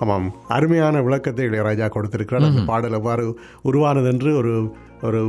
ஆமாம் அருமையான விளக்கத்தை இளையராஜா கொடுத்திருக்கிறார் அந்த பாடல் எவ்வாறு உருவானது என்று ஒரு ஒரு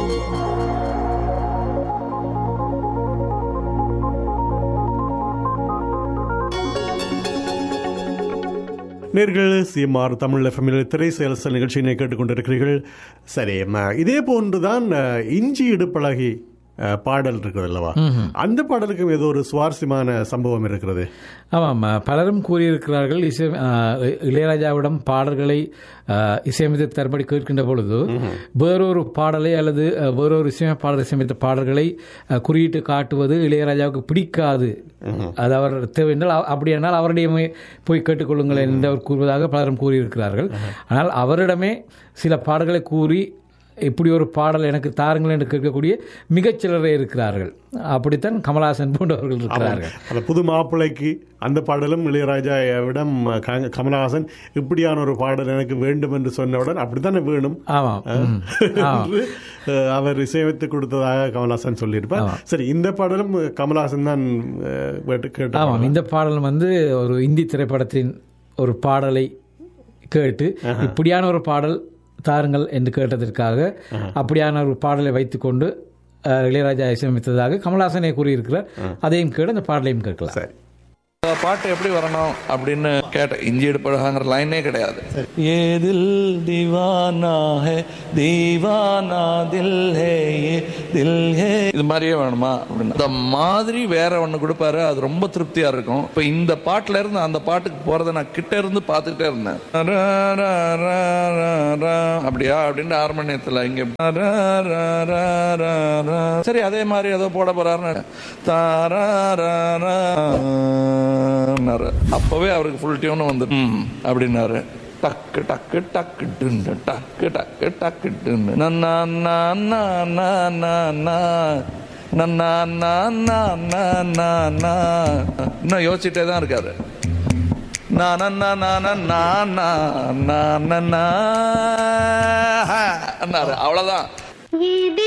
நேர்கள் சிஎம்ஆர் தமிழ் எஃப்எம்மில் திரை செயல்சல் நிகழ்ச்சியினை கேட்டுக்கொண்டிருக்கிறீர்கள் சரி ம, இதே போன்றுதான் அஹ், இஞ்சி இடுப்பழகி அஹ், பாடல் இருக்கிறது அல்லவா அந்த பாடலுக்கும் ஏதோ ஒரு சுவாரஸ்யமான சம்பவம் இருக்கிறது ஆமாம் அஹ், பலரும் கூறியிருக்கிறார்கள் இசை அஹ், இளையராஜாவிடம் பாடல்களை அஹ், இசையமைத்து தரும்படி கேட்கின்ற பொழுது வேறொரு பாடலை அல்லது அஹ், வேறொரு இசையமைப்பாளர் இசையமைத்த பாடல்களை அஹ், குறியிட்டு காட்டுவது இளையராஜாவுக்கு பிடிக்காது அது அவர் தேவையென்றால் அவ- அப்படியானால் அவரிடமே போய் கேட்டுக்கொள்ளுங்கள் என்று அவர் கூறுவதாக பலரும் கூறியிருக்கிறார்கள் ஆனால் அவரிடமே சில பாடல்களை கூறி இப்படி ஒரு பாடல் எனக்கு தாருங்கள் என்று கேட்கக்கூடிய மிகச் சிலரே இருக்கிறார்கள் அப்படித்தான் கமலஹாசன் போன்றவர்கள் இருக்கிறார்கள் அந்த புது மாப்பிள்ளைக்கு அந்த பாடலும் இளையராஜாவிடம் க- கமலஹாசன் இப்படியான ஒரு பாடல் எனக்கு வேண்டும் என்று சொன்னவுடன் அப்படித்தானே வேணும் ஆமாம் ம். என்று அஹ், அவர் இசையமைத்து கொடுத்ததாக கமலஹாசன் சொல்லியிருப்பார் சரி இந்த பாடலும் கமலஹாசன் தான் அஹ், கேட்டு கேட்டு ஆமாம் இந்த பாடல் வந்து ஒரு இந்தி திரைப்படத்தின் ஒரு பாடலை கேட்டு இப்படியான ஒரு பாடல் தாருங்கள் என்று கேட்டதற்காக அப்படியான ஒரு பாடலை வைத்துக்கொண்டு அஹ், இளையராஜா இசையமைத்ததாக கமலஹாசனே கூறியிருக்கிறார் அதையும் கேட்டு அந்த பாடலையும் கேட்கலாம் சரி இந்த பாட்டு எப்படி வரணும் அப்படின்னு கேட்டேன் இஞ்சி எடுப்பழகாங்கிற லைனே கிடையாது ஏ தில் தீவானா ஹே தீவானா தில் ஹே ஏ தில் ஹே இது மாதிரியே வேணுமா அப்படின்னு இந்த மாதிரி வேற ஒண்ணு கொடுப்பாரு அது ரொம்ப திருப்தியா இருக்கும் இப்ப இந்த பாட்டுல இருந்து அந்த பாட்டுக்கு போறதை நான் கிட்ட இருந்து பார்த்துக்கிட்டே இருந்தேன் ரா, ரா, ரா, ரா, ரா. அப்படியா அப்படின்னு ஹார்மோனியத்துல இங்க ரா, ரா, ரா, ரா, ரா. சரி அதே மாதிரி ஏதோ போட போறாருன்னு தாரா, ரா, ரா, ன்னாரு. அப்பவே அவருக்கு ஃபுல் டியூன் வந்து ம், அப்படின்னாரு டக்கு டக்கு டக்கு டுன்னு டக்கு டக்கு டக்கு டுன்னு நன்னா நா நா நா நா நா நன்னா நா நா நா நா நா இன்னும் யோசிச்சுட்டே தான் இருக்காரு நா நா நா நா நா நா நா நா நா நா அவ்வளவுதான் இது